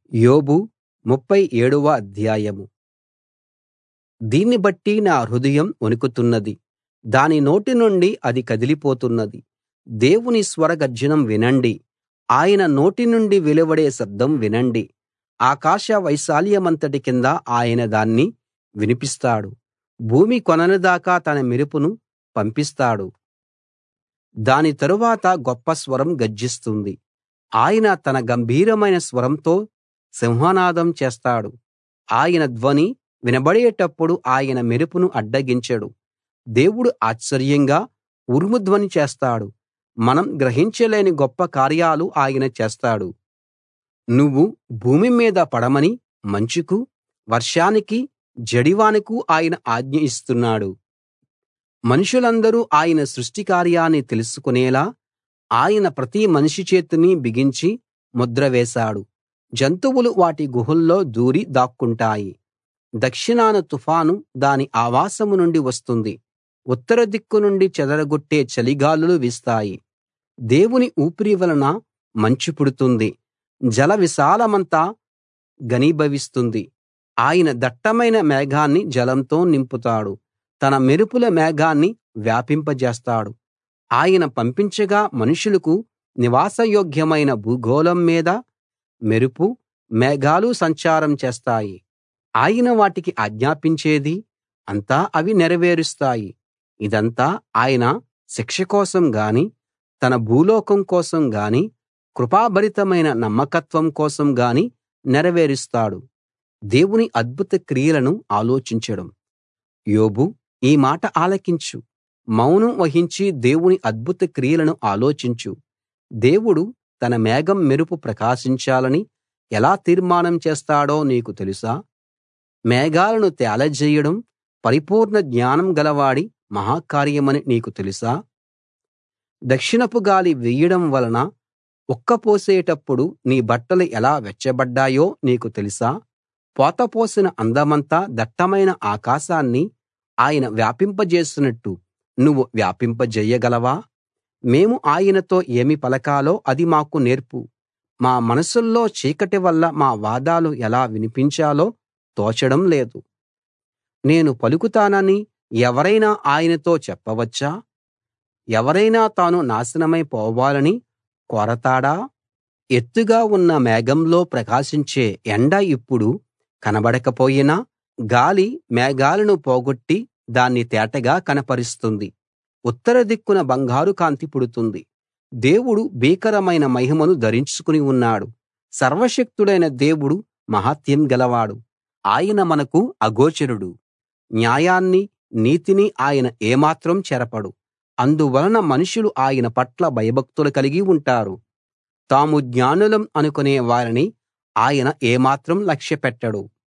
యోబు ముప్ఫై ఏడవ అధ్యాయం దీన్ని బట్టి నా హృదయం వణుకుతున్నది దాని నోటి నుండి అది కదిలిపోతున్నది దేవుని స్వర గర్జనం వినండి ఆయన నోటి నుండి వెలువడే శబ్దం వినండి ఆకాశ వైశాల్యమంతటి కింద ఆయన దాన్ని వినిపిస్తాడు భూమి కొనల దాకా తన మెరుపును పంపిస్తాడు దాని తరువాత గొప్ప స్వరం గర్జిస్తుంది ఆయన తన గంభీరమైన స్వరంతో సింహనాదం చేస్తాడు ఆయన ధ్వని వినబడేటప్పుడు ఆయన మెరుపును అడ్డగించడు దేవుడు ఆశ్చర్యంగా ఉరుము ధ్వని చేస్తాడు మనం గ్రహించలేని గొప్ప కార్యాలు ఆయన చేస్తాడు నువ్వు భూమి మీద పడమని మంచుకు వర్షానికి జడివానకు ఆయన ఆజ్ఞ ఇస్తున్నాడు మనుషులందరూ ఆయన సృష్టి కార్యాన్ని తెలుసుకునేలా ఆయన ప్రతి మనిషి చేతిని బిగించి ముద్ర వేశాడు జంతువులు వాటి గుహల్లో దూరి దాక్కుంటాయి దక్షిణాన తుఫాను దాని ఆవాసం నుండి వస్తుంది ఉత్తర దిక్కు నుండి చెదరగొట్టే చలిగాలులు వీస్తాయి దేవుని ఊపిరి వలన మంచు పుడుతుంది జల విశాలమంతా ఘనీభవిస్తుంది ఆయన దట్టమైన మేఘాన్ని జలంతో నింపుతాడు తన మెరుపుల మేఘాన్ని వ్యాపింపజేస్తాడు ఆయన పంపించగా మనుషులకు నివాసయోగ్యమైన భూగోళం మీద మెరుపు మేఘాలు సంచారం చేస్తాయి ఆయన వాటికి ఆజ్ఞాపించేది అంతా అవి నెరవేరుస్తాయి ఇదంతా ఆయన శిక్ష కోసం గాని తన భూలోకం కోసం గాని కృపాభరితమైన నమ్మకత్వం కోసం గాని నెరవేరుస్తాడు దేవుని అద్భుత క్రియలను ఆలోచించడం యోబు ఈ మాట ఆలకించు మౌనం వహించి దేవుని అద్భుత క్రియలను ఆలోచించు దేవుడు తన మేఘం మెరుపు ప్రకాశించాలని ఎలా తీర్మానం చేస్తాడో నీకు తెలుసా మేఘాలను తేలజేయడం పరిపూర్ణ జ్ఞానం గలవాడి మహాకార్యమని నీకు తెలుసా దక్షిణపు గాలి వీయడం వలన ఉక్కపోసేటప్పుడు నీ బట్టలు ఎలా వెచ్చబడ్డాయో నీకు తెలుసా పోతపోసిన అందమంతా దట్టమైన ఆకాశాన్ని ఆయన వ్యాపింపజేసినట్టు నువ్వు వ్యాపింపజేయగలవా మేము ఆయనతో ఏమి పలకాలో అది మాకు నేర్పు మా మనసుల్లో చీకటి వల్ల మా వాదాలు ఎలా వినిపించాలో తోచడం లేదు నేను పలుకుతానని ఎవరైనా ఆయనతో చెప్పవచ్చా ఎవరైనా తాను నాశనమై పోవాలని కోరతాడా ఎత్తుగా ఉన్న మేఘంలో ప్రకాశించే ఎండ ఇప్పుడు కనబడకపోయినా గాలి మేఘాలను పోగొట్టి దాన్ని తేటగా కనపరుస్తుంది ఉత్తర దిక్కున బంగారు కాంతి పుడుతుంది దేవుడు భీకరమైన మహిమను ధరించుకుని ఉన్నాడు సర్వశక్తుడైన దేవుడు మహాత్యం గలవాడు ఆయన మనకు అగోచరుడు న్యాయాన్ని నీతిని ఆయన ఏమాత్రం చెరపడు అందువలన మనుషులు ఆయన పట్ల భయభక్తులు కలిగి ఉంటారు తాము జ్ఞానులం అనుకునే వారిని ఆయన ఏమాత్రం లక్ష్యపెట్టడు